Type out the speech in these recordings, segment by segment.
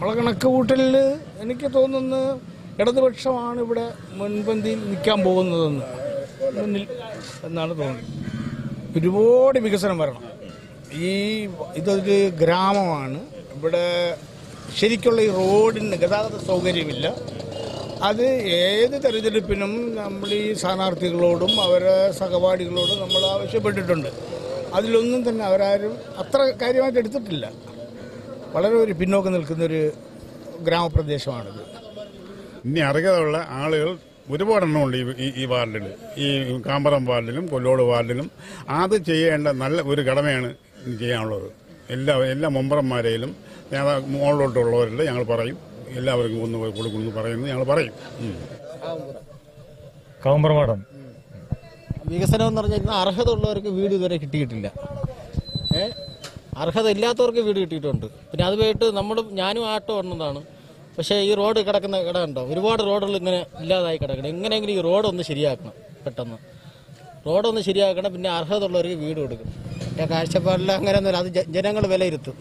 നമ്മളെ കണക്ക് കൂട്ടലിൽ എനിക്ക് തോന്നുന്നു ഇടതുപക്ഷമാണ് ഇവിടെ മുൻപന്തിയിൽ നിൽക്കാൻ പോകുന്നതെന്ന് മുന്നിൽ എന്നാണ് തോന്നുന്നത് ഒരുപാട് വികസനം വരണം ഈ ഇതൊരു ഗ്രാമമാണ് ഇവിടെ ശരിക്കുള്ള ഈ റോഡിന് ഗതാഗത സൗകര്യമില്ല അത് ഏത് തെരഞ്ഞെടുപ്പിനും നമ്മൾ ഈ സ്ഥാനാർത്ഥികളോടും അവരെ സഹപാഠികളോടും നമ്മൾ ആവശ്യപ്പെട്ടിട്ടുണ്ട് അതിലൊന്നും തന്നെ അവരാരും അത്ര കാര്യമായിട്ട് എടുത്തിട്ടില്ല വളരെ ഒരു പിന്നോക്കം നിൽക്കുന്നൊരു ഗ്രാമപ്രദേശമാണിത് ഇനി അർഹതയുള്ള ആളുകൾ ഒരുപാടെണ്ണമുണ്ട് ഈ- ഈ ഈ വാർഡിൽ ഈ കാമ്പറം വാർഡിലും കൊല്ലോട് വാർഡിലും അത് ചെയ്യേണ്ട നല്ല ഒരു കടമയാണ് ഇനി ചെയ്യാനുള്ളത് എല്ലാ എല്ലാ മെമ്പർമാരെയും നേതാ മുകളിലോട്ടുള്ളവരിൽ ഞങ്ങൾ പറയും എല്ലാവർക്കും ഒന്ന് പോയി കൊടുക്കുമെന്ന് പറയുന്നത് ഞങ്ങൾ പറയും ഉം. കാവുമ്പറമാടം വികസനം എന്ന് പറഞ്ഞാൽ ഇന്ന് അർഹത ഉള്ളവർക്ക് വീട് ഇതുവരെ കിട്ടിയിട്ടില്ല ഏ അർഹത ഇല്ലാത്തവർക്ക് വീട് കിട്ടിയിട്ടുണ്ട് പിന്നെ അത് പോയിട്ട് നമ്മൾ ഞാനും ആട്ടോ വന്നതാണ് പക്ഷേ ഈ റോഡ് കിടക്കുന്ന ഇട ഉണ്ടോ ഒരുപാട് റോഡുകൾ ഇങ്ങനെ ഇല്ലാതായി കിടക്കണം എങ്ങനെയെങ്കിലും ഈ റോഡ് ഒന്ന് ശരിയാക്കണം പെട്ടെന്ന് റോഡൊന്ന് ശരിയാക്കണം പിന്നെ അർഹത ഉള്ളവർക്ക് വീട് കൊടുക്കും എൻ്റെ കാഴ്ചപ്പാടിൽ അങ്ങനെ ഒന്നുമില്ല അത് ജനങ്ങൾ വിലയിരുത്തും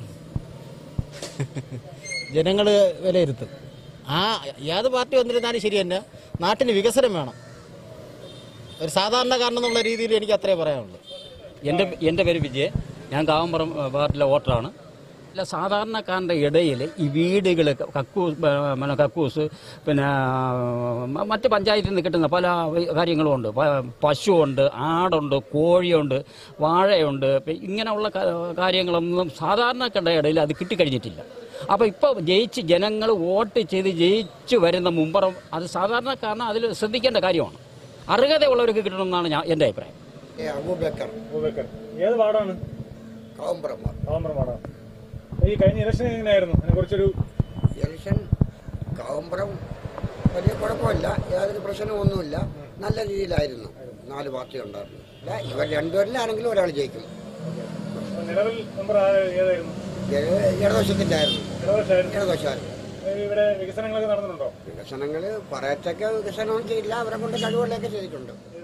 ജനങ്ങൾ വിലയിരുത്തും ആ ഏത് പാർട്ടി വന്നിരുന്നാലും ശരി തന്നെ നാട്ടിന് വികസനം വേണം ഒരു സാധാരണക്കാരൻ എന്നുള്ള രീതിയിൽ എനിക്ക് അത്രേ പറയാനുള്ളൂ എൻ്റെ എൻ്റെ പേര് വിജയ് ഞാൻ കാവമ്പുറം ഏഹ്, വാർഡിലെ വോട്ടറാണ് അല്ല സാധാരണക്കാരൻ്റെ ഇടയിൽ ഈ വീടുകൾ കക്കൂസ് ഏഹ്, പിന്നെ കക്കൂസ് പിന്നെ മ- മറ്റ് പഞ്ചായത്തിൽ നിന്ന് കിട്ടുന്ന പല കാര്യങ്ങളും ഉണ്ട് പ- പശുവുണ്ട് ആടുണ്ട് കോഴിയുണ്ട് വാഴയുണ്ട് ഇപ്പം ഇങ്ങനെയുള്ള ക- കാര്യങ്ങളൊന്നും സാധാരണക്കാരുടെ ഇടയിൽ അത് കിട്ടിക്കഴിഞ്ഞിട്ടില്ല അപ്പോൾ ഇപ്പോൾ ജയിച്ച് ജനങ്ങൾ വോട്ട് ചെയ്ത് ജയിച്ചു വരുന്ന മുമ്പറും അത് സാധാരണക്കാരന് അതിൽ ശ്രദ്ധിക്കേണ്ട കാര്യമാണ് അർഹതയുള്ളവർക്ക് കിട്ടണമെന്നാണ് ഞാൻ എൻ്റെ അഭിപ്രായം അബൂബക്കർ ഏത് വാർഡാണ് കാവുംപുറമാർ കാവുമ്പറമാടം ഈ കഴിഞ്ഞ ഇലക്ഷൻ എങ്ങനെയായിരുന്നു അതിനെ കുറിച്ചൊരു ഇലക്ഷൻ കാവുംപുറം വലിയ കുഴപ്പമില്ല യാതൊരു പ്രശ്നമൊന്നുമില്ല നല്ല രീതിയിലായിരുന്നു നാല് പാർട്ടി ഉണ്ടായിരുന്നു ഇല്ല ഇവർ രണ്ടുപേരിലാണെങ്കിലും ഒരാൾ ജയിക്കും നിലവിൽ മെമ്പർ ഏതായിരുന്നു ഇട- ഇടതുവശത്തിൻ്റെ ആയിരുന്നു ഇടതുപക്ഷമായിരുന്നു ഇടതുവശമായിരുന്നു ഇവിടെ വികസനങ്ങളൊക്കെ നടന്നിട്ടുണ്ടോ വികസനങ്ങൾ പറയത്തക്ക വികസനവും ചെയ്യില്ല അവരെ കൊണ്ട് കഴിവുകളൊക്കെ ചെയ്തിട്ടുണ്ട്